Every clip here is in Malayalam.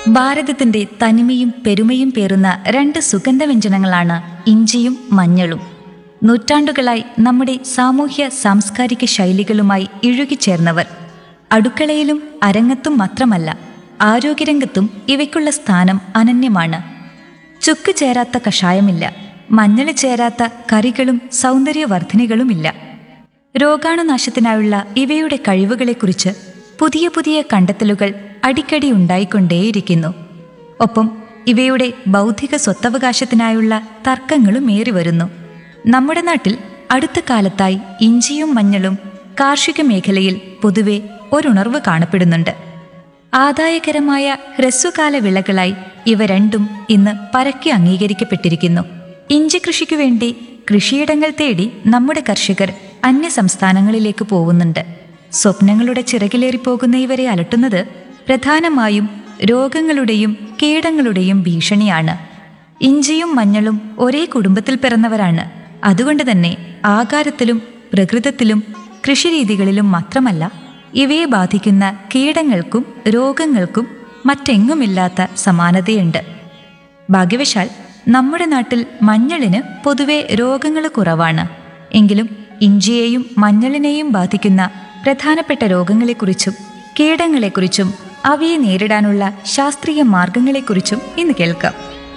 ഭാരതത്തിന്റെ തനിമയും പെരുമയും പേറുന്ന രണ്ട് സുഗന്ധവ്യഞ്ജനങ്ങളാണ് ഇഞ്ചിയും മഞ്ഞളും നൂറ്റാണ്ടുകളായി നമ്മുടെ സാമൂഹ്യ സാംസ്കാരിക ശൈലികളുമായി ഇഴുകിച്ചേർന്നവർ അടുക്കളയിലും അരങ്ങത്തും മാത്രമല്ല ആരോഗ്യരംഗത്തും ഇവയ്ക്കുള്ള സ്ഥാനം അനന്യമാണ് ചുക്ക് ചേരാത്ത കഷായമില്ല മഞ്ഞൾ ചേരാത്ത കറികളും സൗന്ദര്യവർദ്ധിനികളുമില്ല രോഗാണുനാശത്തിനായുള്ള ഇവയുടെ കഴിവുകളെക്കുറിച്ച് പുതിയ പുതിയ കണ്ടെത്തലുകൾ അടിക്കടി ഉണ്ടായിക്കൊണ്ടേയിരിക്കുന്നു ഒപ്പം ഇവയുടെ ബൗദ്ധിക സ്വത്തവകാശത്തിനായുള്ള തർക്കങ്ങളും ഏറി വരുന്നു നമ്മുടെ നാട്ടിൽ അടുത്ത കാലത്തായി ഇഞ്ചിയും മഞ്ഞളും കാർഷിക മേഖലയിൽ പൊതുവെ ഒരുണർവ് കാണപ്പെടുന്നുണ്ട് ആദായകരമായ ഹ്രസ്വകാല വിളകളായി ഇവ രണ്ടും ഇന്ന് പരക്കെ അംഗീകരിക്കപ്പെട്ടിരിക്കുന്നു ഇഞ്ചി കൃഷിക്കു വേണ്ടി കൃഷിയിടങ്ങൾ തേടി നമ്മുടെ കർഷകർ അന്യ സംസ്ഥാനങ്ങളിലേക്ക് പോകുന്നുണ്ട് സ്വപ്നങ്ങളുടെ ചിറകിലേറി പോകുന്ന ഇവരെ അലട്ടുന്നത് പ്രധാനമായും രോഗങ്ങളുടെയും കീടങ്ങളുടെയും ഭീഷണിയാണ് ഇഞ്ചിയും മഞ്ഞളും ഒരേ കുടുംബത്തിൽ പിറന്നവരാണ് അതുകൊണ്ട് തന്നെ ആകാരത്തിലും പ്രകൃതത്തിലും കൃഷിരീതികളിലും മാത്രമല്ല ഇവയെ ബാധിക്കുന്ന കീടങ്ങൾക്കും രോഗങ്ങൾക്കും മറ്റെങ്ങുമില്ലാത്ത സമാനതയുണ്ട് ഭാഗ്യവശാൽ നമ്മുടെ നാട്ടിൽ മഞ്ഞളിന് പൊതുവെ രോഗങ്ങൾ കുറവാണ് എങ്കിലും ഇഞ്ചിയെയും മഞ്ഞളിനെയും ബാധിക്കുന്ന പ്രധാനപ്പെട്ട രോഗങ്ങളെക്കുറിച്ചും കീടങ്ങളെക്കുറിച്ചും അവയെ നേരിടാനുള്ള ശാസ്ത്രീയ മാർഗങ്ങളെക്കുറിച്ചും ഇന്ന് കേൾക്കാം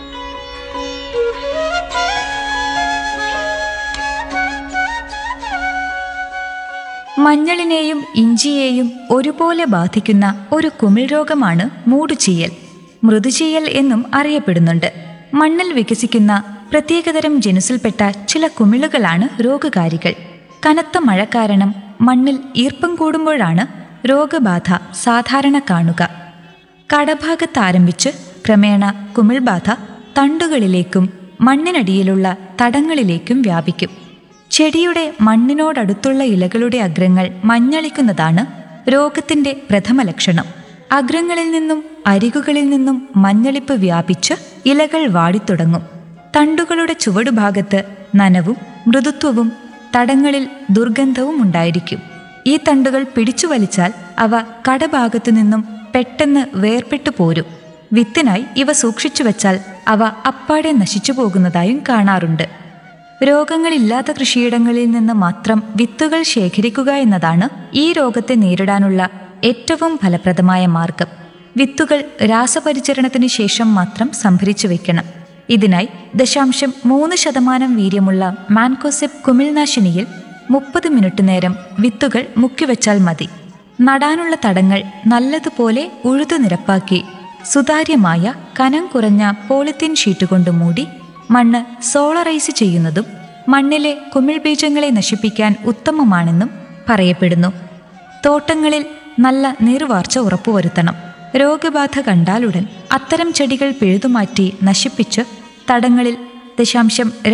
മഞ്ഞളിനെയും ഇഞ്ചിയെയും ഒരുപോലെ ബാധിക്കുന്ന ഒരു കുമിൾ രോഗമാണ് മൂടുചീയൽ മൃദുചീയൽ എന്നും അറിയപ്പെടുന്നുണ്ട് മണ്ണിൽ വികസിക്കുന്ന പ്രത്യേകതരം ജനുസിൽപ്പെട്ട ചില കുമിളുകളാണ് രോഗകാരികൾ കനത്ത മഴ കാരണം മണ്ണിൽ ഈർപ്പം കൂടുമ്പോഴാണ് രോഗബാധ സാധാരണ കാണുക കടഭാഗത്ത് ആരംഭിച്ച് ക്രമേണ കുമിൾബാധ തണ്ടുകളിലേക്കും മണ്ണിനടിയിലുള്ള തടങ്ങളിലേക്കും വ്യാപിക്കും ചെടിയുടെ മണ്ണിനോടടുത്തുള്ള ഇലകളുടെ അഗ്രങ്ങൾ മഞ്ഞളിക്കുന്നതാണ് രോഗത്തിന്റെ പ്രഥമ ലക്ഷണം അഗ്രങ്ങളിൽ നിന്നും അരികുകളിൽ നിന്നും മഞ്ഞളിപ്പ് വ്യാപിച്ച് ഇലകൾ വാടിത്തുടങ്ങും തണ്ടുകളുടെ ചുവടുഭാഗത്ത് നനവും മൃദുത്വവും തടങ്ങളിൽ ദുർഗന്ധവും ഉണ്ടായിരിക്കും ഈ തണ്ടുകൾ പിടിച്ചു വലിച്ചാൽ അവ കടഭാഗത്തു നിന്നും പെട്ടെന്ന് വേർപെട്ടു പോരും വിത്തിനായി ഇവ സൂക്ഷിച്ചു വെച്ചാൽ അവ അപ്പാടെ നശിച്ചു പോകുന്നതായും കാണാറുണ്ട് രോഗങ്ങളില്ലാത്ത കൃഷിയിടങ്ങളിൽ നിന്ന് മാത്രം വിത്തുകൾ ശേഖരിക്കുക എന്നതാണ് ഈ രോഗത്തെ നേരിടാനുള്ള ഏറ്റവും ഫലപ്രദമായ മാർഗം വിത്തുകൾ രാസപരിചരണത്തിന് ശേഷം മാത്രം സംഭരിച്ചു വെക്കണം ഇതിനായി ദശാംശം മൂന്ന് ശതമാനം വീര്യമുള്ള മാൻകോസെപ്പ് കുമിൾനാശിനിയിൽ മുപ്പത് മിനിറ്റ് നേരം വിത്തുകൾ മുക്കിവെച്ചാൽ മതി നടാനുള്ള തടങ്ങൾ നല്ലതുപോലെ ഉഴുതു നിരപ്പാക്കി സുതാര്യമായ കനം കുറഞ്ഞ പോളിത്തീൻ ഷീറ്റ് കൊണ്ട് മൂടി മണ്ണ് സോളറൈസ് ചെയ്യുന്നതും മണ്ണിലെ കുമിൾ ബീജങ്ങളെ നശിപ്പിക്കാൻ ഉത്തമമാണെന്നും പറയപ്പെടുന്നു തോട്ടങ്ങളിൽ നല്ല നീർവാർച്ച ഉറപ്പുവരുത്തണം രോഗബാധ കണ്ടാലുടൻ അത്തരം ചെടികൾ പിഴുതുമാറ്റി നശിപ്പിച്ച് തടങ്ങളിൽ ദശാംശം